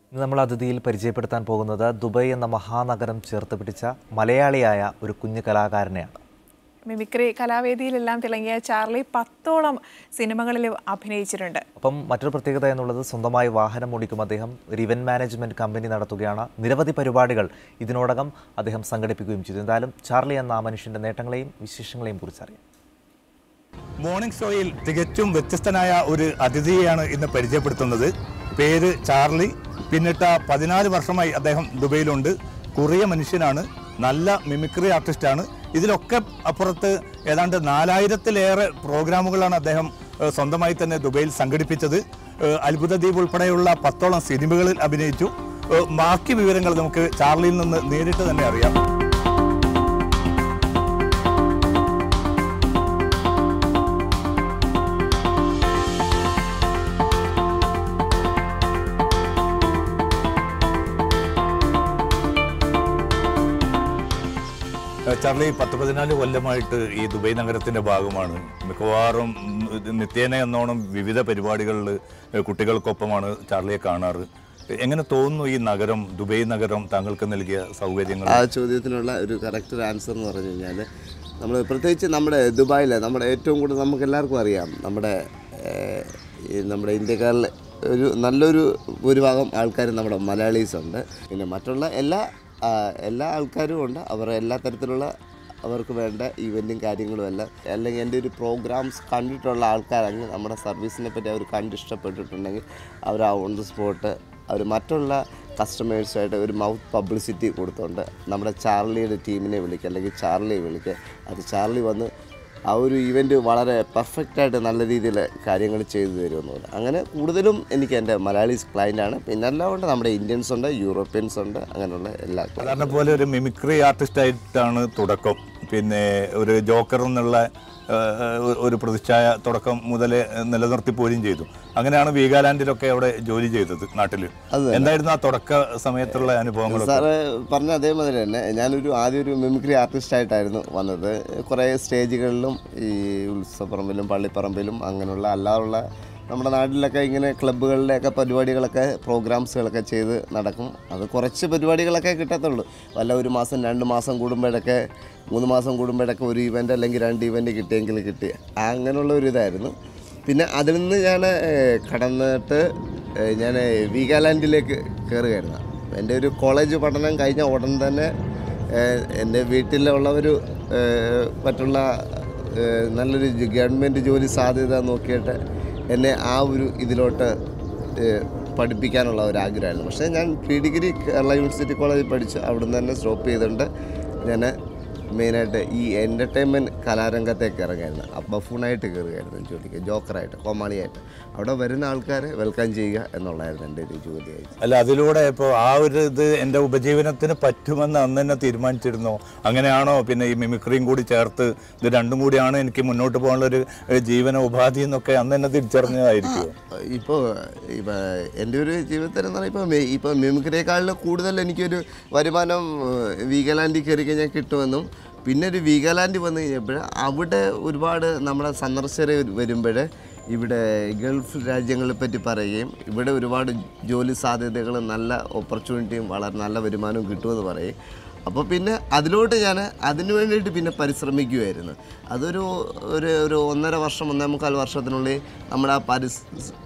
ഇന്ന് നമ്മൾ അതിഥിയിൽ പരിചയപ്പെടുത്താൻ പോകുന്നത് ദുബായ് എന്ന മഹാനഗരം ചേർത്ത് പിടിച്ച മലയാളിയായ ഒരു കുഞ്ഞു കലാകാരനെയാണ് മിമിക്രി കലാവേദിയിലെല്ലാം തിളങ്ങിയ ചാർലി പത്തോളം സിനിമകളിൽ അഭിനയിച്ചിട്ടുണ്ട് അപ്പം മറ്റൊരു പ്രത്യേകത എന്നുള്ളത് സ്വന്തമായി വാഹനം ഓടിക്കും അദ്ദേഹം ഒരു ഇവന്റ് മാനേജ്മെന്റ് കമ്പനി നടത്തുകയാണ് നിരവധി പരിപാടികൾ ഇതിനോടകം അദ്ദേഹം സംഘടിപ്പിക്കുകയും ചെയ്തു എന്തായാലും ചാർലി എന്ന ആ മനുഷ്യന്റെ നേട്ടങ്ങളെയും വിശേഷങ്ങളെയും കുറിച്ചറിയാം മോർണിംഗ് ഷോയിൽ തികച്ചും വ്യത്യസ്തനായ ഒരു അതിഥിയെയാണ് ഇന്ന് പരിചയപ്പെടുത്തുന്നത് പേര് ചാർലി പിന്നിട്ട പതിനാല് വർഷമായി അദ്ദേഹം ദുബൈയിലുണ്ട് കുറിയ മനുഷ്യനാണ് നല്ല മിമിക്രി ആർട്ടിസ്റ്റാണ് ഇതിലൊക്കെ അപ്പുറത്ത് ഏതാണ്ട് നാലായിരത്തിലേറെ പ്രോഗ്രാമുകളാണ് അദ്ദേഹം ഏഹ്, സ്വന്തമായി തന്നെ ദുബൈയിൽ സംഘടിപ്പിച്ചത് ഏഹ്, അത്ഭുത ദ്വീപ് ഉൾപ്പെടെയുള്ള പത്തോളം സിനിമകളിൽ അഭിനയിച്ചു ഏഹ്, ബാക്കി വിവരങ്ങൾ നമുക്ക് ചാർലിയിൽ നിന്ന് നേരിട്ട് തന്നെ അറിയാം ഏഹ് ചാർലി പത്ത് പതിനാല് കൊല്ലമായിട്ട് ഈ ദുബൈ നഗരത്തിന്റെ ഭാഗമാണ് മിക്കവാറും ഉം, ഇത് നിത്യേന എന്നോണം വിവിധ പരിപാടികളിൽ ഏഹ് കുട്ടികൾക്കൊപ്പമാണ് ചാർലിയെ കാണാറ് എങ്ങനെ തോന്നുന്നു ഈ നഗരം ദുബൈ നഗരം താങ്കൾക്ക് നൽകിയ സൗകര്യങ്ങൾ ആ ചോദ്യത്തിനുള്ള ഒരു കറക്റ്റ് ആൻസർ എന്ന് പറഞ്ഞു കഴിഞ്ഞാൽ നമ്മൾ പ്രത്യേകിച്ച് നമ്മുടെ ദുബായിൽ നമ്മുടെ ഏറ്റവും കൂടുതൽ നമുക്ക് എല്ലാവർക്കും അറിയാം നമ്മുടെ ഏഹ്, ഈ നമ്മുടെ ഇന്ത്യക്കാരിൽ ഒരു നല്ലൊരു ഭൂരിഭാഗം ആൾക്കാർ നമ്മുടെ മലയാളീസ് ഉണ്ട് പിന്നെ മറ്റുള്ള എല്ലാ ആ, എല്ലാ ആൾക്കാരും ഉണ്ട് അവർ എല്ലാ തരത്തിലുള്ള അവർക്ക് വേണ്ട ഇവൻറ്റും കാര്യങ്ങളും എല്ലാം അല്ലെങ്കിൽ എൻ്റെ ഒരു പ്രോഗ്രാംസ് കണ്ടിട്ടുള്ള ആൾക്കാരാണെങ്കിൽ നമ്മുടെ സർവീസിനെ പറ്റി അവർ കണ്ട് ഇഷ്ടപ്പെട്ടിട്ടുണ്ടെങ്കിൽ അവർ ആ ഓൺ ദി സ്പോട്ട് അവർ മറ്റുള്ള കസ്റ്റമേഴ്സായിട്ട് ഒരു മൗത്ത് പബ്ലിസിറ്റി കൊടുത്തുകൊണ്ട് നമ്മുടെ ചാർലിയുടെ ടീമിനെ വിളിക്കുക അല്ലെങ്കിൽ ചാർലിയെ വിളിക്കുക അത് ചാർലി വന്ന് ആ ഒരു ഇവൻറ്റ് വളരെ പെർഫെക്റ്റായിട്ട് നല്ല രീതിയിൽ കാര്യങ്ങൾ ചെയ്തു തരുമെന്ന് അങ്ങനെ കൂടുതലും എനിക്ക് എൻ്റെ മലയാളീസ് ക്ലയൻ്റാണ് പിന്നെ എല്ലാം ഉണ്ട് നമ്മുടെ ഇന്ത്യൻസ് ഉണ്ട് യൂറോപ്യൻസ് ഉണ്ട് അങ്ങനെയുള്ള എല്ലാ സാധാരണ പോലെ ഒരു മിമിക്രി ആർട്ടിസ്റ്റ് ആയിട്ടാണ് തുടക്കം പിന്നെ ഒരു ജോക്കർ എന്നുള്ള ഏഹ്, ഒരു പ്രതിച്ഛായ തുടക്കം മുതലേ നിലനിർത്തി പോരുകയും ചെയ്തു അങ്ങനെയാണ് വീഗാലാൻഡിലൊക്കെ അവിടെ ജോലി ചെയ്തത് നാട്ടിൽ എന്തായിരുന്നു ആ തുടക്ക സമയത്തുള്ള അനുഭവങ്ങളൊക്കെ സാറ് പറഞ്ഞ അതേമാതിരി തന്നെ ഞാനൊരു ആദ്യം ഒരു മിമിക്രി ആർട്ടിസ്റ്റ് ആയിട്ടായിരുന്നു വന്നത് കുറേ സ്റ്റേജുകളിലും ഈ ഉത്സവപ്പറമ്പിലും പള്ളിപ്പറമ്പിലും അങ്ങനെയുള്ള അല്ലാതുള്ള നമ്മുടെ നാട്ടിലൊക്കെ ഇങ്ങനെ ക്ലബ്ബുകളിലെയൊക്കെ പരിപാടികളൊക്കെ പ്രോഗ്രാംസുകളൊക്കെ ചെയ്ത് നടക്കും അത് കുറച്ച് പരിപാടികളൊക്കെ കിട്ടത്തുള്ളൂ വല്ല ഒരു മാസം രണ്ട് മാസം കൂടുമ്പോഴൊക്കെ മൂന്ന് മാസം കൂടുമ്പോഴൊക്കെ ഒരു ഇവൻ്റ് അല്ലെങ്കിൽ രണ്ട് ഇവൻ്റ് കിട്ടിയെങ്കിൽ കിട്ടി അങ്ങനെയുള്ള ഒരു ഇതായിരുന്നു പിന്നെ അതിൽ നിന്ന് ഞാൻ കടന്നിട്ട് ഞാൻ വീഗാലാൻഡിലേക്ക് കയറുകയായിരുന്നു എൻ്റെ ഒരു കോളേജ് പഠനം കഴിഞ്ഞ ഉടൻ തന്നെ ഏഹ്, എൻ്റെ വീട്ടിലുള്ള ഒരു ഏഹ്, മറ്റുള്ള ഏഹ്, നല്ലൊരു ജ- ഗവൺമെൻറ് ജോലി സാധ്യത നോക്കിയിട്ട് എന്നെ ആ ഒരു ഇതിലോട്ട് ഏഹ്, പഠിപ്പിക്കാനുള്ള ഒരു ആഗ്രഹമായിരുന്നു പക്ഷേ ഞാൻ പ്രീ ഡിഗ്രി കേരള യൂണിവേഴ്സിറ്റി കോളേജിൽ പഠിച്ചു അവിടുന്ന് തന്നെ സ്റ്റോപ്പ് ചെയ്തുകൊണ്ട് ഞാൻ മെയിനായിട്ട് ഈ എൻ്റർടൈൻമെൻറ്റ് കലാരംഗത്തേക്ക് ഇറങ്ങായിരുന്നു ബഫൂണായിട്ട് കയറുകയായിരുന്നു ജോലിക്ക് ജോക്കറായിട്ട് കോമാളിയായിട്ട് അവിടെ വരുന്ന ആൾക്കാരെ വെൽക്കം ചെയ്യുക എന്നുള്ളതായിരുന്നു എൻ്റെ ഒരു ജോലിയായിട്ട് അല്ല അതിലൂടെ ഇപ്പോൾ ആ ഒരു ഇത് എൻ്റെ ഉപജീവനത്തിന് പറ്റുമെന്ന് അന്ന് തന്നെ തീരുമാനിച്ചിരുന്നോ അങ്ങനെയാണോ പിന്നെ ഈ മിമിക്രിയും കൂടി ചേർത്ത് ഇത് രണ്ടും കൂടിയാണ് എനിക്ക് മുന്നോട്ട് പോകാനുള്ള ഒരു ഏഹ്, ജീവന ഉപാധി എന്നൊക്കെ അന്ന് തന്നെ തിരിച്ചറിഞ്ഞതായിരിക്കുമോ ഇപ്പോൾ ഇപ്പോൾ എൻ്റെ ഒരു ജീവിതത്തിൽ എന്ന് പറഞ്ഞാൽ ഇപ്പോൾ ഇപ്പോൾ മിമിക്രിയേക്കാളിൽ കൂടുതൽ എനിക്കൊരു വരുമാനം ഏഹ്, വീഗാലാൻഡിൽ കയറി കഴിഞ്ഞാൽ കിട്ടുമെന്നും പിന്നെ ഒരു വീഗാലാൻഡ് വന്നു കഴിഞ്ഞപ്പോൾ അവിടെ ഒരുപാട് നമ്മുടെ സന്ദർശകർ വരുമ്പോൾ ഇവിടെ ഗൾഫ് രാജ്യങ്ങളെ പറ്റി പറയുകയും ഇവിടെ ഒരുപാട് ജോലി സാധ്യതകളും നല്ല ഓപ്പർച്യൂണിറ്റിയും വളരെ നല്ല വരുമാനവും കിട്ടുമെന്ന് പറയും അപ്പോൾ പിന്നെ അതിലോട്ട് ഞാൻ അതിന് വേണ്ടിയിട്ട് പിന്നെ പരിശ്രമിക്കുമായിരുന്നു അതൊരു ഒരു ഒരു ഒന്നര വർഷം ഒന്നേ മുക്കാൽ വർഷത്തിനുള്ളിൽ നമ്മുടെ ആ പരിസ്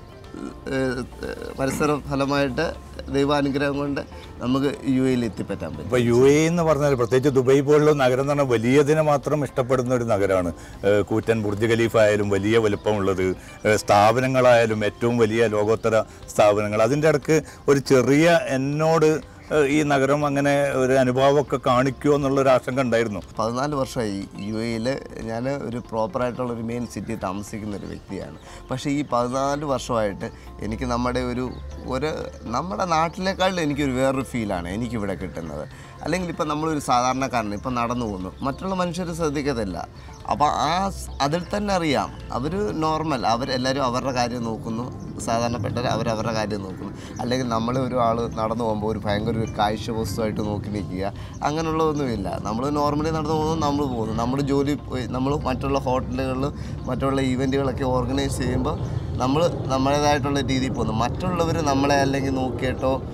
ഏഹ് പരിസര ഫലമായിട്ട് ദൈവാനുഗ്രഹം കൊണ്ട് നമുക്ക് യു എയിൽ എത്തിപ്പറ്റാൻ പറ്റും ഇപ്പോൾ യു എ എന്ന് പറഞ്ഞാൽ പ്രത്യേകിച്ച് ദുബൈ പോലുള്ള നഗരം എന്ന് പറഞ്ഞാൽ വലിയതിനെ മാത്രം ഇഷ്ടപ്പെടുന്ന ഒരു നഗരമാണ് ഏഹ് കൂറ്റൻ ബുർജ് ഖലീഫ ആയാലും വലിയ വലുപ്പമുള്ളത് ഏഹ് സ്ഥാപനങ്ങളായാലും ഏറ്റവും വലിയ ലോകോത്തര സ്ഥാപനങ്ങൾ അതിൻ്റെ ഇടക്ക് ഒരു ചെറിയ എന്നോട് ഏഹ് ഈ നഗരം അങ്ങനെ ഒരു അനുഭവമൊക്കെ കാണിക്കുമോ എന്നുള്ളൊരു ആശങ്ക ഉണ്ടായിരുന്നു പതിനാല് വർഷമായി യു എയിൽ ഞാൻ ഒരു പ്രോപ്പറായിട്ടുള്ള ഒരു മെയിൻ സിറ്റി താമസിക്കുന്ന ഒരു വ്യക്തിയാണ് പക്ഷേ ഈ പതിനാല് വർഷമായിട്ട് എനിക്ക് നമ്മുടെ ഒരു ഒരു നമ്മുടെ നാട്ടിലേക്കാളും എനിക്കൊരു വേറൊരു ഫീലാണ് എനിക്കിവിടെ കിട്ടുന്നത് അല്ലെങ്കിൽ ഇപ്പം നമ്മളൊരു സാധാരണക്കാരൻ ഇപ്പം നടന്നു പോകുന്നു മറ്റുള്ള മനുഷ്യർ ശ്രദ്ധിക്കത്തില്ല അപ്പോൾ ആ സ് അതിൽ തന്നെ അറിയാം അവർ നോർമൽ അവരെല്ലാവരും അവരുടെ കാര്യം നോക്കുന്നു സാധാരണപ്പെട്ടവർ അവരവരുടെ കാര്യം നോക്കുന്നു അല്ലെങ്കിൽ നമ്മൾ ഒരു ആൾ നടന്നു പോകുമ്പോൾ ഒരു ഭയങ്കര ഒരു കാഴ്ച വസ്തുവായിട്ട് നോക്കി നിൽക്കുക അങ്ങനെയുള്ളതൊന്നുമില്ല നമ്മൾ നോർമലി നടന്നു പോകുന്നു നമ്മൾ പോകുന്നു നമ്മൾ ജോലി പോയി നമ്മൾ മറ്റുള്ള ഹോട്ടലുകളിൽ മറ്റുള്ള ഈവൻറ്റുകളൊക്കെ ഓർഗനൈസ് ചെയ്യുമ്പോൾ നമ്മൾ നമ്മുടേതായിട്ടുള്ള രീതിയിൽ പോകുന്നു മറ്റുള്ളവർ നമ്മളെ അല്ലെങ്കിൽ നോക്കിയിട്ടോ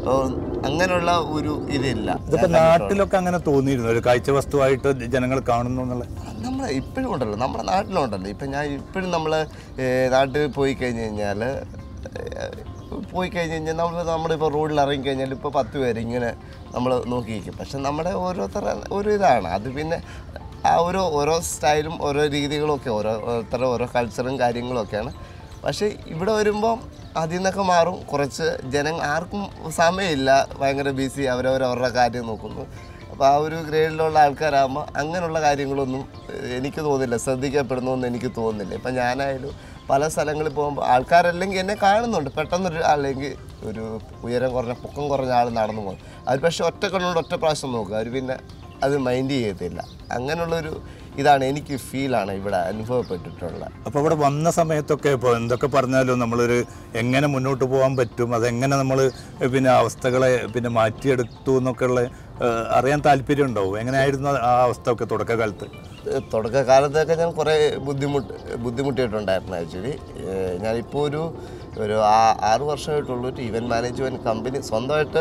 ഓ, അങ്ങനെയുള്ള ഒരു ഇതില്ല ഇതിപ്പോ നാട്ടിലൊക്കെ അങ്ങനെ തോന്നിയിരുന്നു ഒരു കാഴ്ച വസ്തുവായിട്ട് ജനങ്ങൾ കാണുന്നു എന്നുള്ള നമ്മൾ ഇപ്പോഴും ഉണ്ടല്ലോ നമ്മുടെ നാട്ടിലുണ്ടല്ലോ ഇപ്പം ഞാൻ ഇപ്പോഴും നമ്മൾ നാട്ടിൽ പോയി കഴിഞ്ഞ് കഴിഞ്ഞാൽ പോയി കഴിഞ്ഞ് കഴിഞ്ഞാൽ നമ്മൾ നമ്മളിപ്പോൾ റോഡിൽ ഇറങ്ങി കഴിഞ്ഞാൽ ഇപ്പോൾ പത്ത് പേര് ഇങ്ങനെ നമ്മൾ നോക്കിയിരിക്കും പക്ഷെ നമ്മുടെ ഓരോരുത്തരുടെ ഒരു ഇതാണ് അത് പിന്നെ ആ ഓരോ ഓരോ സ്റ്റൈലും ഓരോ രീതികളും ഒക്കെ ഓരോ ഓരോരുത്തരുടെ ഓരോ കൾച്ചറും കാര്യങ്ങളും ഒക്കെയാണ് പക്ഷേ ഇവിടെ വരുമ്പം അതിൽ നിന്നൊക്കെ മാറും കുറച്ച് ജനം ആർക്കും സമയമില്ല ഭയങ്കര ബിസി അവരവരവരുടെ കാര്യം നോക്കുന്നു അപ്പോൾ ആ ഒരു ഗ്രേഡിലുള്ള ആൾക്കാരാകുമ്പോൾ അങ്ങനെയുള്ള കാര്യങ്ങളൊന്നും ഏഹ്, എനിക്ക് തോന്നുന്നില്ല ശ്രദ്ധിക്കപ്പെടുന്നു എനിക്ക് തോന്നുന്നില്ല ഇപ്പം ഞാനായാലും പല സ്ഥലങ്ങളിൽ പോകുമ്പോൾ ആൾക്കാരല്ലെങ്കിൽ എന്നെ കാണുന്നുണ്ട് പെട്ടെന്നൊരു അല്ലെങ്കിൽ ഒരു ഉയരം കുറഞ്ഞ പൊക്കം കുറഞ്ഞ ആൾ നടന്നു പോകും അവർ പക്ഷേ ഒറ്റ കണ്ണുകൊണ്ട് ഒറ്റ പ്രാവശ്യം നോക്കുക അവർ പിന്നെ അത് മൈൻഡ് ചെയ്യത്തില്ല അങ്ങനെയുള്ളൊരു ഇതാണ് എനിക്ക് ഫീലാണ് ഇവിടെ അനുഭവപ്പെട്ടിട്ടുള്ളത് അപ്പോൾ ഇവിടെ വന്ന സമയത്തൊക്കെ ഇപ്പോൾ എന്തൊക്കെ പറഞ്ഞാലും നമ്മളൊരു എങ്ങനെ മുന്നോട്ട് പോകാൻ പറ്റും അതെങ്ങനെ നമ്മൾ പിന്നെ അവസ്ഥകളെ പിന്നെ മാറ്റിയെടുത്തു എന്നൊക്കെ ഉള്ള ഏഹ്, അറിയാൻ താല്പര്യം ഉണ്ടാവും എങ്ങനെയായിരുന്നു ആ അവസ്ഥ ഒക്കെ തുടക്കകാലത്ത് തുടക്കകാലത്തൊക്കെ ഞാൻ കുറേ ബുദ്ധിമുട്ട് ബുദ്ധിമുട്ടിയിട്ടുണ്ടായിരുന്നു ആക്ച്വലി ഞാനിപ്പോൾ ഒരു ഒരു ആ- ആറ് വർഷമായിട്ടുള്ളൂ ഒരു ഇവൻറ്റ് മാനേജ്മെൻറ്റ് കമ്പനി സ്വന്തമായിട്ട്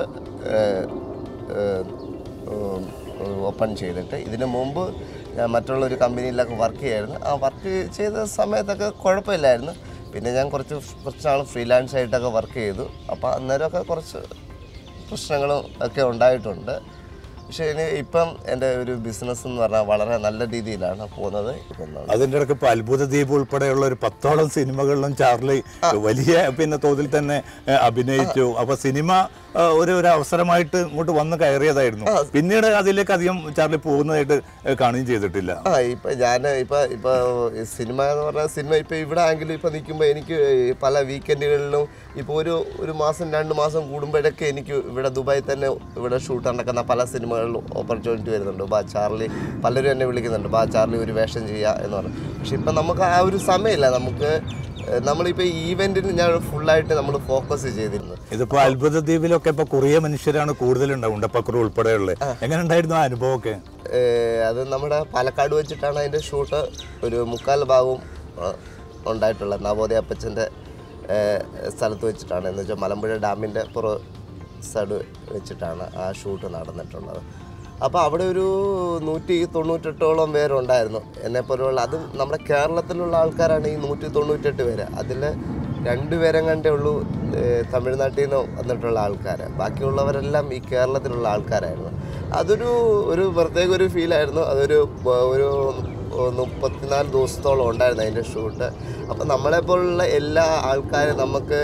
ഓപ്പൺ ചെയ്തിട്ട് ഇതിന് മുമ്പ് ഞാൻ മറ്റുള്ള ഒരു കമ്പനിയിലൊക്കെ വർക്ക് ചെയ്യായിരുന്നു ആ വർക്ക് ചെയ്ത സമയത്തൊക്കെ കുഴപ്പമില്ലായിരുന്നു പിന്നെ ഞാൻ കുറച്ച് കുറച്ച് നാൾ ഫ്രീലാൻസ് ആയിട്ടൊക്കെ വർക്ക് ചെയ്തു അപ്പോൾ അന്നേരമൊക്കെ കുറച്ച് പ്രശ്നങ്ങളും ഒക്കെ ഉണ്ടായിട്ടുണ്ട് പക്ഷേ ഇനി ഇപ്പം എൻ്റെ ഒരു ബിസിനസ് എന്ന് പറഞ്ഞാൽ വളരെ നല്ല രീതിയിലാണ് പോകുന്നത് ഇപ്പം അതിൻ്റെ ഇടയ്ക്ക് ഇപ്പോൾ അത്ഭുത ദ്വീപ് ഉൾപ്പെടെയുള്ള ഒരു പത്തോളം സിനിമകളിലും ചാർലി വലിയ പിന്നെ തോതിൽ തന്നെ ഏഹ്, അഭിനയിച്ചു അപ്പൊ സിനിമ ഏഹ്, ഒരു ഒരു അവസരമായിട്ട് ഇങ്ങോട്ട് വന്ന് കയറിയതായിരുന്നു പിന്നീട് അതിലേക്ക് അധികം ചാർലി പോകുന്നതായിട്ട് ഏഹ്, കാണുകയും ചെയ്തിട്ടില്ല ആ ഇപ്പം ഞാൻ ഇപ്പം ഇപ്പോൾ സിനിമ എന്ന് പറഞ്ഞാൽ സിനിമ ഇപ്പോൾ ഇവിടെ ആണെങ്കിലും ഇപ്പോൾ നിൽക്കുമ്പോൾ എനിക്ക് പല വീക്കെൻഡുകളിലും ഇപ്പോൾ ഒരു ഒരു മാസം രണ്ട് മാസം കൂടുമ്പോഴൊക്കെ എനിക്ക് ഇവിടെ ദുബായിൽ തന്നെ ഇവിടെ ഷൂട്ട് നടക്കുന്ന പല സിനിമകളിലും ഓപ്പർച്യൂണിറ്റി വരുന്നുണ്ട് ബാ ചാർലി പലരും എന്നെ വിളിക്കുന്നുണ്ട് ബാ ചാർലി ഒരു വേഷം ചെയ്യുക എന്ന് പറഞ്ഞു പക്ഷെ ഇപ്പം നമുക്ക് ആ ഒരു സമയമില്ല നമുക്ക് ഏഹ്, നമ്മളിപ്പോൾ ഈവെൻറ്റിന് ഞാൻ ഫുള്ളായിട്ട് നമ്മൾ ഫോക്കസ് ചെയ്തിരുന്നു ഇതിപ്പോ അത്ഭുത ദ്വീപിലൊക്കെ ഇപ്പൊ കുറേ മനുഷ്യരാണ് കൂടുതലുണ്ടാവും ഉണ്ടപ്പക്കുറു ഉൾപ്പെടെയുള്ളത് എങ്ങനെ ഉണ്ടായിരുന്നു ആ അനുഭവമൊക്കെ ഏഹ് അത് നമ്മുടെ പാലക്കാട് വെച്ചിട്ടാണ് അതിൻ്റെ ഷൂട്ട് ഒരു മുക്കാൽ ഭാഗവും ഏഹ്, ഉണ്ടായിട്ടുള്ളത് നവോദയ അപ്പച്ചൻ്റെ ഏഹ്, സ്ഥലത്ത് വെച്ചിട്ടാണ് എന്ന് വെച്ചാൽ മലമ്പുഴ ഡാമിൻ്റെ പുറ സൈഡ് വെച്ചിട്ടാണ് ആ ഷൂട്ട് നടന്നിട്ടുള്ളത് അപ്പോൾ അവിടെ ഒരു നൂറ്റി തൊണ്ണൂറ്റെട്ടോളം പേരുണ്ടായിരുന്നു എന്നെപ്പോലുള്ള അതും നമ്മുടെ കേരളത്തിലുള്ള ആൾക്കാരാണ് ഈ നൂറ്റി തൊണ്ണൂറ്റെട്ട് പേര് അതിൽ രണ്ടുപേരും കണ്ടേ ഉള്ളൂ ഏഹ്, തമിഴ്നാട്ടിൽ നിന്ന് വന്നിട്ടുള്ള ആൾക്കാർ ബാക്കിയുള്ളവരെല്ലാം ഈ കേരളത്തിലുള്ള ആൾക്കാരായിരുന്നു അതൊരു ഒരു പ്രത്യേക ഒരു ഫീലായിരുന്നു അതൊരു ബ- ഒരു മുപ്പത്തിനാല് ദിവസത്തോളം ഉണ്ടായിരുന്നു അതിൻ്റെ ഷൂട്ട് അപ്പം നമ്മളെപ്പോലുള്ള എല്ലാ ആൾക്കാരും നമുക്ക്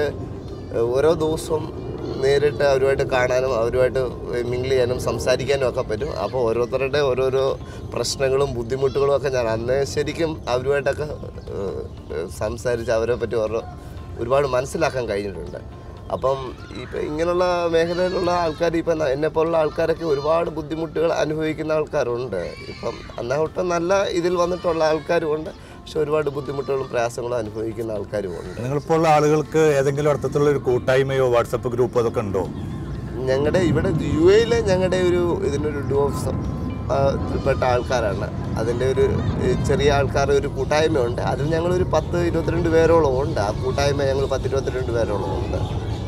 ഓരോ ദിവസവും നേരിട്ട് അവരുമായിട്ട് കാണാനും അവരുമായിട്ട് മിങ്കിൾ ചെയ്യാനും സംസാരിക്കാനും ഒക്കെ പറ്റും അപ്പോൾ ഓരോരുത്തരുടെ ഓരോരോ പ്രശ്നങ്ങളും ബുദ്ധിമുട്ടുകളും ഒക്കെ ഞാൻ അന്ന് ശരിക്കും അവരുമായിട്ടൊക്കെ ഏഹ്, ഏഹ്, സംസാരിച്ച് അവരെ പറ്റി ഓരോ ഒരുപാട് മനസ്സിലാക്കാൻ കഴിഞ്ഞിട്ടുണ്ട് അപ്പം ഇപ്പം ഇങ്ങനെയുള്ള മേഖലയിലുള്ള ആൾക്കാർ ഇപ്പം എന്നെപ്പോലുള്ള ആൾക്കാരൊക്കെ ഒരുപാട് ബുദ്ധിമുട്ടുകൾ അനുഭവിക്കുന്ന ആൾക്കാരുണ്ട് ഇപ്പം അന്നൊട്ട് നല്ല ഇതിൽ വന്നിട്ടുള്ള ആൾക്കാരും ഉണ്ട് പക്ഷെ ഒരുപാട് ബുദ്ധിമുട്ടുകളും പ്രയാസങ്ങളും അനുഭവിക്കുന്ന ആൾക്കാരും ഉണ്ട് നിങ്ങളിപ്പോൾ ഉള്ള ആളുകൾക്ക് ഏതെങ്കിലും അർത്ഥത്തിലുള്ള ഒരു കൂട്ടായ്മയോ വാട്സപ്പ് ഗ്രൂപ്പോ അതൊക്കെ ഉണ്ടോ ഞങ്ങളുടെ ഇവിടെ യു എയിലെ ഞങ്ങളുടെ ഒരു ഇതിനൊരു ഡോഫ്സ് പെട്ട ആൾക്കാരാണ് അതിൻ്റെ ഒരു ഏഹ്, ചെറിയ ആൾക്കാരുടെ ഒരു കൂട്ടായ്മയുണ്ട് അതിൽ ഞങ്ങളൊരു പത്ത് ഇരുപത്തിരണ്ട് പേരോളം ഉണ്ട് ആ കൂട്ടായ്മ ഞങ്ങൾ പത്ത് ഇരുപത്തിരണ്ട് പേരോളം ഉണ്ട്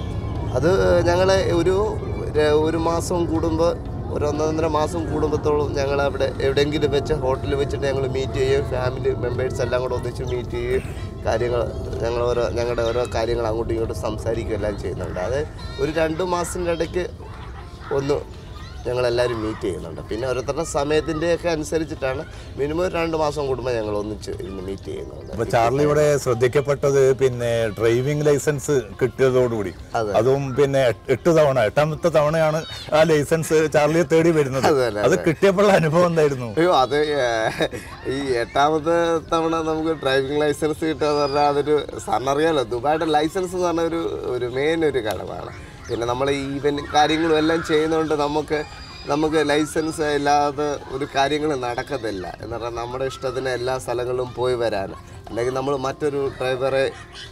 അത് ഞങ്ങളെ ഒരു ര- ഒരു മാസം കൂടുമ്പോൾ ഒരു ഒന്നൊന്നര മാസം കൂടുമ്പോഴത്തോളം ഞങ്ങൾ അവിടെ എവിടെയെങ്കിലും വെച്ച് ഹോട്ടലിൽ വെച്ചിട്ട് ഞങ്ങൾ മീറ്റ് ചെയ്യുകയും ഫാമിലി മെമ്പേഴ്സ് എല്ലാം കൂടെ ഒന്നിച്ച് മീറ്റ് ചെയ്യുകയും കാര്യങ്ങൾ ഞങ്ങൾ ഓരോ ഞങ്ങളുടെ ഓരോ കാര്യങ്ങൾ അങ്ങോട്ടും ഇങ്ങോട്ടും സംസാരിക്കുകയും എല്ലാം ചെയ്യുന്നുണ്ട് അത് ഒരു രണ്ട് മാസത്തിൻ്റെ ഇടയ്ക്ക് ഒന്ന് ഞങ്ങളെല്ലാവരും മീറ്റ് ചെയ്യുന്നുണ്ട് പിന്നെ ഓരോരുത്തരുടെ സമയത്തിൻ്റെയൊക്കെ അനുസരിച്ചിട്ടാണ് മിനിമം ഒരു രണ്ട് മാസം കൂടുമ്പോൾ ഞങ്ങൾ ഒന്നിച്ച് ഇരുന്ന് മീറ്റ് ചെയ്യുന്നുണ്ട് അപ്പൊ ചാർലി ഇവിടെ ശ്രദ്ധിക്കപ്പെട്ടത് പിന്നെ ഡ്രൈവിംഗ് ലൈസൻസ് കിട്ടിയതോടുകൂടി അതെ. അതും പിന്നെ എട്ട് എട്ട് തവണ എട്ടാമത്തെ തവണയാണ് ആ ലൈസൻസ് ചാർലിയെ തേടി വരുന്നത് അതെ, അതെ, അത് കിട്ടിയപ്പോഴുള്ള അനുഭവം എന്തായിരുന്നു അയ്യോ അത് ഏഹ്, ഈ എട്ടാമത്തെ തവണ നമുക്ക് ഡ്രൈവിംഗ് ലൈസൻസ് കിട്ടുക എന്ന് പറഞ്ഞാൽ അതൊരു സാറിനറിയാലോ ദുബായുടെ ലൈസൻസ് എന്ന് പറഞ്ഞ ഒരു ഒരു മെയിൻ ഒരു ഘടകമാണ് പിന്നെ നമ്മൾ ഈവൻ കാര്യങ്ങളും എല്ലാം ചെയ്യുന്നതുകൊണ്ട് നമുക്ക് നമുക്ക് ലൈസൻസ് ഇല്ലാതെ ഒരു കാര്യങ്ങൾ നടക്കത്തില്ല എന്ന് പറഞ്ഞാൽ നമ്മുടെ ഇഷ്ടത്തിന് എല്ലാ സ്ഥലങ്ങളിലും പോയി വരാൻ അല്ലെങ്കിൽ നമ്മൾ മറ്റൊരു ഡ്രൈവറെ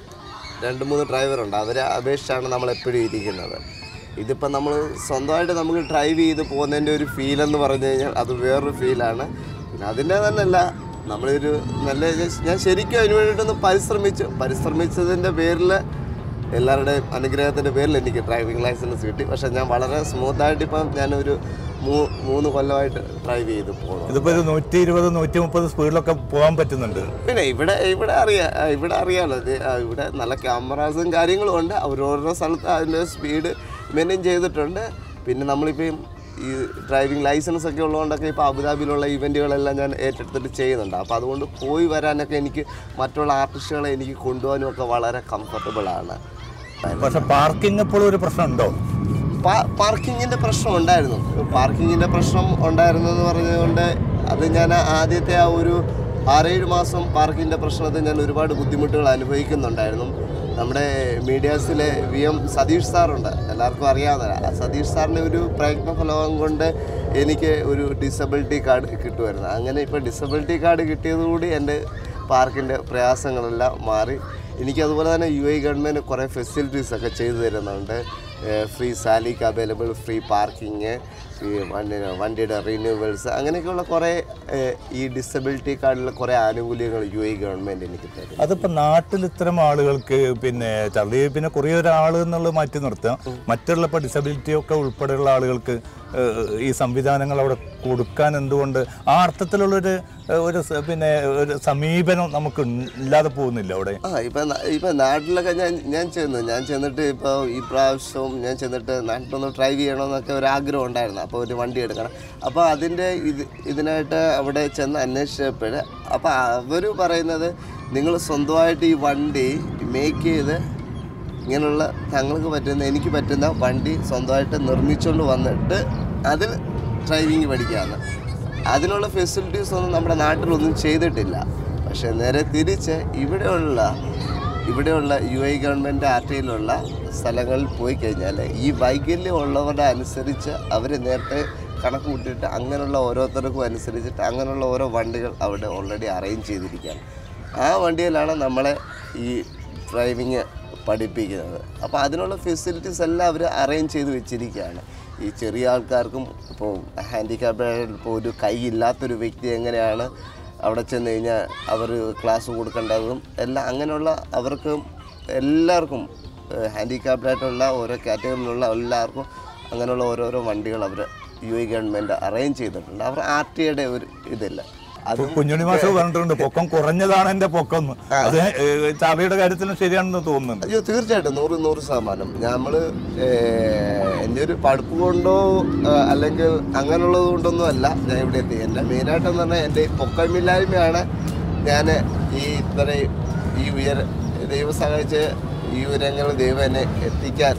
രണ്ട് മൂന്ന് ഡ്രൈവറുണ്ട് അവരെ അപേക്ഷിച്ചാണ് നമ്മൾ എപ്പോഴും ഇരിക്കുന്നത് ഇതിപ്പോൾ നമ്മൾ സ്വന്തമായിട്ട് നമുക്ക് ഡ്രൈവ് ചെയ്ത് പോകുന്നതിൻ്റെ ഒരു ഫീൽ എന്ന് പറഞ്ഞു കഴിഞ്ഞാൽ അത് വേറൊരു ഫീലാണ് പിന്നെ അതിൻ്റെ തന്നെയല്ല നമ്മളൊരു നല്ല ഞാൻ ശരിക്കും അതിന് വേണ്ടിയിട്ടൊന്ന് പരിശ്രമിച്ചു പരിശ്രമിച്ചതിൻ്റെ പേരിൽ എല്ലാവരുടെയും അനുഗ്രഹത്തിൻ്റെ പേരിൽ എനിക്ക് ഡ്രൈവിംഗ് ലൈസൻസ് കിട്ടി പക്ഷേ ഞാൻ വളരെ സ്മൂത്തായിട്ട് ഇപ്പം ഞാനൊരു മൂ- മൂന്ന് കൊല്ലമായിട്ട് ഡ്രൈവ് ചെയ്ത് പോകുന്നു ഇതിപ്പോ ഒരു നൂറ്റി ഇരുപത് നൂറ്റി മുപ്പത് സ്പീഡിലൊക്കെ പോകാൻ പറ്റുന്നുണ്ട് പിന്നെ ഇവിടെ ഇവിടെ അറിയാം ആ, ഇവിടെ അറിയാമല്ലോ ഇത് ആ, ഇവിടെ നല്ല ക്യാമറാസും കാര്യങ്ങളും ഉണ്ട് അവരോരോ സ്ഥലത്ത് അതിൻ്റെ സ്പീഡ് മെയിൻറ്റെയിൻ ചെയ്തിട്ടുണ്ട് പിന്നെ നമ്മളിപ്പം ഈ ഡ്രൈവിംഗ് ലൈസൻസ് ഒക്കെ ഉള്ളതുകൊണ്ടൊക്കെ ഇപ്പോൾ അബുദാബിയിലുള്ള ഇവൻറ്റുകളെല്ലാം ഞാൻ ഏറ്റെടുത്തിട്ട് ചെയ്യുന്നുണ്ട് അപ്പോൾ അതുകൊണ്ട് പോയി വരാനൊക്കെ എനിക്ക് മറ്റുള്ള ആർട്ടിസ്റ്റുകളെ എനിക്ക് കൊണ്ടുപോകാനും ഒക്കെ വളരെ കംഫർട്ടബിളാണ് പക്ഷെ പാർക്കിംഗ് എപ്പോഴും ഒരു പ്രശ്നമുണ്ടോ പാർക്കിങ്ങിൻ്റെ പ്രശ്നം ഉണ്ടായിരുന്നു പാർക്കിങ്ങിൻ്റെ പ്രശ്നം ഉണ്ടായിരുന്നു എന്ന് പറഞ്ഞതുകൊണ്ട് അത് ഞാൻ ആദ്യത്തെ ആ ഒരു ആറേഴ് മാസം പാർക്കിങ്ങിൻ്റെ പ്രശ്നത്തിൽ ഞാൻ ഒരുപാട് ബുദ്ധിമുട്ടുകൾ അനുഭവിക്കുന്നുണ്ടായിരുന്നു നമ്മുടെ മീഡിയാസിലെ വി എം സതീഷ് സാറുണ്ട് എല്ലാവർക്കും അറിയാവുന്ന ആ സതീഷ് സാറിൻ്റെ ഒരു പ്രയത്നഫലം കൊണ്ട് എനിക്ക് ഒരു ഡിസബിലിറ്റി കാർഡ് കിട്ടുമായിരുന്നു അങ്ങനെ ഇപ്പോൾ ഡിസബിലിറ്റി കാർഡ് കിട്ടിയതുകൂടി എൻ്റെ പാർക്കിൻ്റെ പ്രയാസങ്ങളെല്ലാം മാറി എനിക്ക് അതുപോലെ തന്നെ യു എ ഗവൺമെൻറ് കുറേ ഫെസിലിറ്റീസ് ഒക്കെ ചെയ്തു തരുന്നുണ്ട് free Salik available free parking ഈ വണ്ടി വണ്ടിയുടെ റിന്യൂവൽസ് അങ്ങനെയൊക്കെയുള്ള കുറേ ഏഹ്, ഈ ഡിസബിലിറ്റി കാർഡിൽ കുറേ ആനുകൂല്യങ്ങൾ യു എ ഗവൺമെൻറ് എനിക്ക് തരും അതിപ്പോ നാട്ടിൽ ഇത്തരം ആളുകൾക്ക് പിന്നെ ചള്ളി പിന്നെ കുറേ ഒരാൾ എന്നുള്ളത് മാറ്റി നിർത്താം മറ്റുള്ള ഇപ്പോൾ ഡിസബിലിറ്റി ഒക്കെ ഉൾപ്പെടെയുള്ള ആളുകൾക്ക് ഏഹ്, ഈ സംവിധാനങ്ങൾ അവിടെ കൊടുക്കാൻ എന്തുകൊണ്ട് ആ അർത്ഥത്തിലുള്ളൊരു ഏഹ്, ഒരു സ- പിന്നെ ഒരു സമീപനം നമുക്ക് ഇല്ലാതെ പോകുന്നില്ല അവിടെ ആ ഇപ്പം ന- ഇപ്പം നാട്ടിലൊക്കെ ഞാൻ ഞാൻ ചെന്നു ഞാൻ ചെന്നിട്ട് ഇപ്പോൾ ഈ പ്രാവശ്യവും ഞാൻ ചെന്നിട്ട് നാട്ടിലൊന്ന് ഡ്രൈവ് ചെയ്യണമെന്നൊക്കെ ഒരു ആഗ്രഹം ഉണ്ടായിരുന്നു അപ്പോൾ ഒരു വണ്ടി എടുക്കണം അപ്പോൾ അതിൻ്റെ ഇത് ഇതിനായിട്ട് അവിടെ ചെന്ന് അന്വേഷിച്ചപ്പോൾ അപ്പോൾ അവർ പറയുന്നത് നിങ്ങൾ സ്വന്തമായിട്ട് ഈ വണ്ടി മേക്ക് ചെയ്ത് ഇങ്ങനെയുള്ള തങ്ങൾക്ക് പറ്റുന്ന എനിക്ക് പറ്റുന്ന വണ്ടി സ്വന്തമായിട്ട് നിർമ്മിച്ചുകൊണ്ട് വന്നിട്ട് അതിൽ ഡ്രൈവിംഗ് പഠിക്കാമെന്ന് അതിനുള്ള ഫെസിലിറ്റീസ് ഒന്നും നമ്മുടെ നാട്ടിലൊന്നും ചെയ്തിട്ടില്ല പക്ഷേ നേരെ തിരിച്ച് ഇവിടെയുള്ള ഇവിടെയുള്ള യു ഐ ഗവൺമെൻറ് ആർ ടിയിലുള്ള സ്ഥലങ്ങളിൽ പോയി കഴിഞ്ഞാൽ ഈ വൈകല്യം ഉള്ളവരുടെ അനുസരിച്ച് അവർ നേരത്തെ കണക്ക് കൂട്ടിയിട്ട് അങ്ങനെയുള്ള ഓരോരുത്തർക്കും അനുസരിച്ചിട്ട് അങ്ങനെയുള്ള ഓരോ വണ്ടികൾ അവിടെ ഓൾറെഡി അറേഞ്ച് ചെയ്തിരിക്കുകയാണ് ആ വണ്ടിയിലാണ് നമ്മളെ ഈ ഡ്രൈവിങ് പഠിപ്പിക്കുന്നത് അപ്പോൾ അതിനുള്ള ഫെസിലിറ്റീസ് എല്ലാം അവർ അറേഞ്ച് ചെയ്ത് വെച്ചിരിക്കുകയാണ് ഈ ചെറിയ ആൾക്കാർക്കും ഇപ്പോൾ ഹാൻഡിക്യാപ്ഡ് ഇപ്പോൾ ഒരു കൈ ഇല്ലാത്തൊരു വ്യക്തി എങ്ങനെയാണ് അവിടെ ചെന്ന് കഴിഞ്ഞാൽ അവർ ക്ലാസ് കൊടുക്കേണ്ടതും എല്ലാം അങ്ങനെയുള്ള അവർക്ക് എല്ലാവർക്കും ഹാൻഡിക്യാപ്ഡായിട്ടുള്ള ഓരോ കാറ്റഗറിയിലുള്ള എല്ലാവർക്കും അങ്ങനെയുള്ള ഓരോരോ വണ്ടികൾ അവർ യു എ ഗവൺമെൻറ് അറേഞ്ച് ചെയ്തിട്ടുണ്ട് അവർ ആർ ടി യുടെ ഒരു ഇതില്ല അത് കുഞ്ഞുണി മാഷ് പറഞ്ഞിട്ടുണ്ട് പൊക്കം കുറഞ്ഞതാണ് എന്റെ പൊക്കം എന്ന്. അത് ഏഹ്, ചാർലിയുടെ കാര്യത്തിലും ശരിയാണെന്ന് തോന്നുന്നുണ്ട് അയ്യോ തീർച്ചയായിട്ടും നൂറ് നൂറ് ശതമാനം നമ്മൾ എൻ്റെ ഒരു പഠിപ്പ് കൊണ്ടോ ആ, അല്ലെങ്കിൽ അങ്ങനെയുള്ളത് കൊണ്ടൊന്നും അല്ല ഞാൻ ഇവിടെ എത്തി എൻ്റെ മെയിനായിട്ടെന്ന് പറഞ്ഞാൽ എൻ്റെ ഈ പൊക്കമില്ലായ്മയാണ് ഞാൻ ഈ ഇത്രയും ഈ ഉയര ദൈവം സഹായിച്ച് ഈ ഉയരങ്ങൾ ദൈവം എന്നെ എത്തിക്കാൻ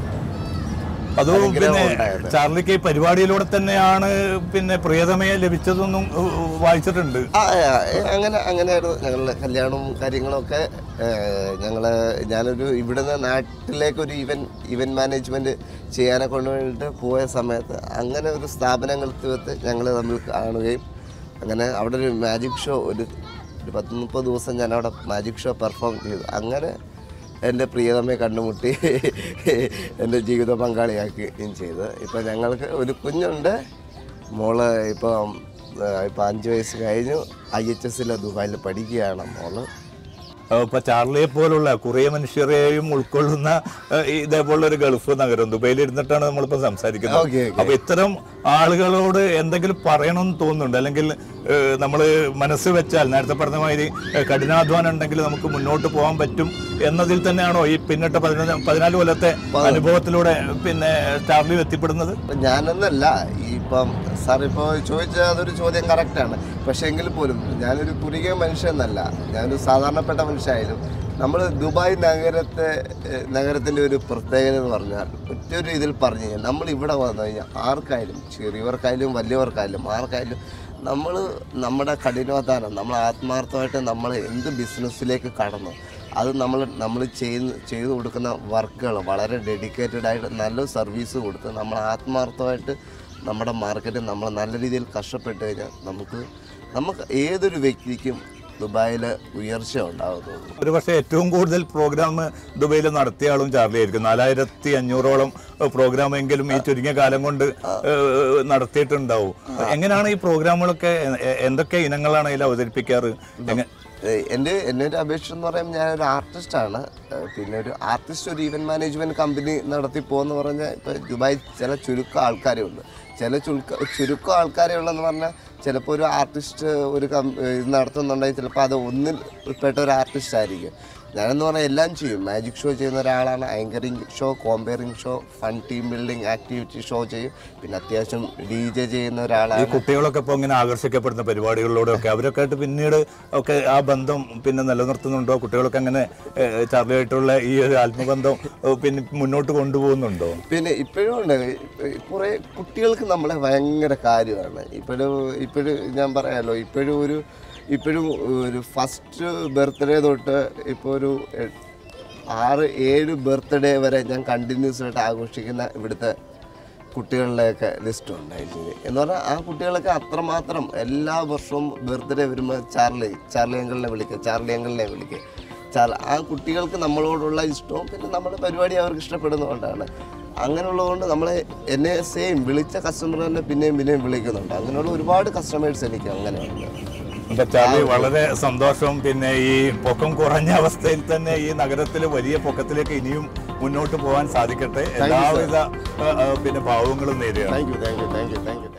അതും അനുഗ്രഹം പിന്നെ ഉണ്ടായത്. ചാർലിക്ക് ഈ പരിപാടിയിലൂടെ തന്നെയാണ് പിന്നെ പ്രിയതമയെ ലഭിച്ചതെന്നും ഏഹ്, വായിച്ചിട്ടുണ്ട് ആ ആ, അങ്ങനെ അങ്ങനെയായിരുന്നു ഞങ്ങളുടെ കല്യാണവും കാര്യങ്ങളൊക്കെ ഞങ്ങൾ ഞാനൊരു ഇവിടുന്ന് നാട്ടിലേക്ക് ഒരു ഇവൻ ഇവൻറ്റ് മാനേജ്മെൻറ്റ് ചെയ്യാനെ കൊണ്ടുപോയിട്ട് പോയ സമയത്ത് അങ്ങനെ ഒരു സ്ഥാപനങ്ങൾ തീർത്ത് ഞങ്ങൾ തമ്മിൽ കാണുകയും അങ്ങനെ അവിടെ ഒരു മാജിക് ഷോ ഒരു ഒരു പത്ത് മുപ്പത് ദിവസം ഞാൻ അവിടെ മാജിക് ഷോ പെർഫോം ചെയ്തു അങ്ങനെ എൻ്റെ പ്രിയതമ്മയെ കണ്ടുമുട്ടി എൻ്റെ ജീവിത പങ്കാളിയാക്കുകയും ചെയ്ത് ഇപ്പോൾ ഞങ്ങൾക്ക് ഒരു കുഞ്ഞുണ്ട് മോള് ഇപ്പം ഇപ്പം അഞ്ച് വയസ്സ് കഴിഞ്ഞു ഐ എച്ച് എസിലെ ദുബായിൽ പഠിക്കുകയാണ് മോള് ഏഹ്, ഇപ്പൊ ചാർലിയെ പോലുള്ള കുറേ മനുഷ്യരെയും ഉൾക്കൊള്ളുന്ന ഏഹ്, ഈ ഇതേപോലുള്ള ഒരു ഗൾഫ് നഗരം ദുബൈയിൽ ഇരുന്നിട്ടാണ് നമ്മളിപ്പോ സംസാരിക്കുന്നത് ഓക്കെ ഓക്കെ അപ്പൊ ഇത്തരം ആളുകളോട് എന്തെങ്കിലും പറയണമെന്ന് തോന്നുന്നുണ്ട് അല്ലെങ്കിൽ ഏഹ്, നമ്മള് മനസ്സ് വെച്ചാൽ നേരത്തെ പറഞ്ഞ മാതിരി ഏഹ്, കഠിനാധ്വാനം ഉണ്ടെങ്കിൽ നമുക്ക് മുന്നോട്ട് പോകാൻ പറ്റും എന്നതിൽ തന്നെയാണോ ഈ പിന്നിട്ട പതിനൊന്ന് പതിനാല് കൊല്ലത്തെ അനുഭവത്തിലൂടെ പിന്നെ ചാർലി എത്തിപ്പെടുന്നത് ഇപ്പം ഞാനെന്നല്ല ഈ ഇപ്പം സാർ ഇപ്പോൾ ചോദിച്ച അതൊരു ചോദ്യം കറക്റ്റാണ് പക്ഷേ എങ്കിൽ പോലും ഞാനൊരു കുറുകിയ മനുഷ്യനല്ല ഞാനൊരു സാധാരണപ്പെട്ട മനുഷ്യനായാലും നമ്മൾ ദുബായ് നഗരത്തെ ഏഹ്, നഗരത്തിൻ്റെ ഒരു പ്രത്യേകത എന്ന് പറഞ്ഞാൽ ഒറ്റൊരു ഇതിൽ പറഞ്ഞു കഴിഞ്ഞാൽ നമ്മൾ ഇവിടെ വന്നു കഴിഞ്ഞാൽ ആർക്കായാലും ചെറിയവർക്കായാലും വലിയവർക്കായാലും ആർക്കായാലും നമ്മൾ നമ്മുടെ കഠിനാധ്വാനം നമ്മൾ ആത്മാർത്ഥമായിട്ട് നമ്മൾ എന്ത് ബിസിനസ്സിലേക്ക് കടന്നു അത് നമ്മൾ നമ്മൾ ചെയ്യുന്ന ചെയ്തു കൊടുക്കുന്ന വർക്കുകൾ വളരെ ഡെഡിക്കേറ്റഡ് ആയിട്ട് നല്ല സർവീസ് കൊടുത്ത് നമ്മൾ ആത്മാർത്ഥമായിട്ട് നമ്മുടെ മാർക്കറ്റിൽ നമ്മൾ നല്ല രീതിയിൽ കഷ്ടപ്പെട്ട് കഴിഞ്ഞാൽ നമുക്ക് നമുക്ക് ഏതൊരു വ്യക്തിക്കും ദുബായിൽ ഉയർച്ച ഉണ്ടാകുന്നു ഒരു പക്ഷേ ഏറ്റവും കൂടുതൽ പ്രോഗ്രാം ദുബൈയിൽ നടത്തിയ ആളും ചാർലി ആയിരിക്കും നാലായിരത്തി അഞ്ഞൂറോളം പ്രോഗ്രാം എങ്കിലും ഈ ചുരുങ്ങിയ കാലം കൊണ്ട് ഏഹ്, നടത്തിയിട്ടുണ്ടാവും എങ്ങനെയാണ് ഈ പ്രോഗ്രാമുകളൊക്കെ എ- എന്തൊക്കെ ഇനങ്ങളാണ് ഇതിൽ അവതരിപ്പിക്കാറ് എങ്ങ- ഏഹ് എൻ്റെ എൻ്റെ ഒരു അപേക്ഷ എന്ന് പറയുമ്പോൾ ഞാനൊരു ആർട്ടിസ്റ്റാണ് ഏഹ് പിന്നെ ഒരു ആർട്ടിസ്റ്റ് ഒരു ഈവൻറ്റ് മാനേജ്മെൻറ്റ് കമ്പനി നടത്തി പോകുമെന്ന് പറഞ്ഞാൽ ഇപ്പോൾ ദുബായ് ചില ചുരുക്കം ആൾക്കാരേ ഉള്ളൂ ചില ചുരുക്ക ചുരുക്കം ആൾക്കാരേ ഉള്ളെന്ന് പറഞ്ഞാൽ ചിലപ്പോൾ ഒരു ആർട്ടിസ്റ്റ് ഒരു കം ഇത് നടത്തുന്നുണ്ടെങ്കിൽ ചിലപ്പോൾ അത് ഒന്നിൽ പെട്ട ഒരു ആർട്ടിസ്റ്റ് ആയിരിക്കും ഞാനെന്ന് പറഞ്ഞാൽ എല്ലാം ചെയ്യും മാജിക് ഷോ ചെയ്യുന്ന ഒരാളാണ് anchoring show compering show fun team building activity show ചെയ്യും പിന്നെ അത്യാവശ്യം ഡി ജെ ചെയ്യുന്ന ഈ ഒരാളാണ് കുട്ടികളൊക്കെ ഇപ്പോൾ ഇങ്ങനെ ആകർഷിക്കപ്പെടുന്ന പരിപാടികളിലൂടെ ഒക്കെ അവരൊക്കെ ആയിട്ട് പിന്നീട് ഒക്കെ ആ ബന്ധം പിന്നെ നിലനിർത്തുന്നുണ്ടോ കുട്ടികളൊക്കെ അങ്ങനെ ഏഹ്, ചാർലിയായിട്ടുള്ള ഈ ഒരു ആത്മബന്ധം ഏഹ്, പിന്നെ മുന്നോട്ട് കൊണ്ടുപോകുന്നുണ്ടോ പിന്നെ ഇപ്പോഴും ഉണ്ട് കുറേ കുട്ടികൾക്ക് നമ്മളെ ഭയങ്കര കാര്യമാണ് ഇപ്പോഴും ഇപ്പോഴും ഞാൻ പറയാമല്ലോ ഇപ്പോഴും ഒരു ഇപ്പോഴും ഒരു ഫസ്റ്റ് ബർത്ത്ഡേ തൊട്ട് ഇപ്പോൾ ഒരു എ- ആറ് ഏഴ് ബർത്ത്ഡേ വരെ ഞാൻ കണ്ടിന്യൂസ് ആയിട്ട് ആഘോഷിക്കുന്ന ഇവിടുത്തെ കുട്ടികളുടെയൊക്കെ ലിസ്റ്റ് ഉണ്ടായിരുന്നു എന്ന് പറഞ്ഞാൽ ആ കുട്ടികളൊക്കെ അത്രമാത്രം എല്ലാ വർഷവും ബർത്ത്ഡേ വരുമ്പോൾ ചാർലി ചാർലി അങ്കിളിനെ വിളിക്കുക ചാർലി അങ്കിളിനെ വിളിക്കുക ചാർ ആ കുട്ടികൾക്ക് നമ്മളോടുള്ള ഇഷ്ടവും പിന്നെ നമ്മുടെ പരിപാടി അവർക്ക് ഇഷ്ടപ്പെടുന്നതുകൊണ്ടാണ് അങ്ങനെയുള്ളതുകൊണ്ട് നമ്മളെ എന്നെ സെയിം വിളിച്ച കസ്റ്റമർ തന്നെ പിന്നെയും പിന്നെയും വിളിക്കുന്നുണ്ട് അങ്ങനെയുള്ള ഒരുപാട് കസ്റ്റമേഴ്സ് എനിക്ക് അങ്ങനെയുണ്ട് അപ്പൊ ചാർലി വളരെ സന്തോഷം പിന്നെ ഈ പൊക്കം കുറഞ്ഞ അവസ്ഥയിൽ തന്നെ ഈ നഗരത്തിൽ വലിയ പൊക്കത്തിലേക്ക് ഇനിയും മുന്നോട്ട് പോകാൻ സാധിക്കട്ടെ എല്ലാവിധ ഏഹ്, ഏഹ്, പിന്നെ ഭാവങ്ങളും നേരുകയാണ് thank you thank you thank you thank U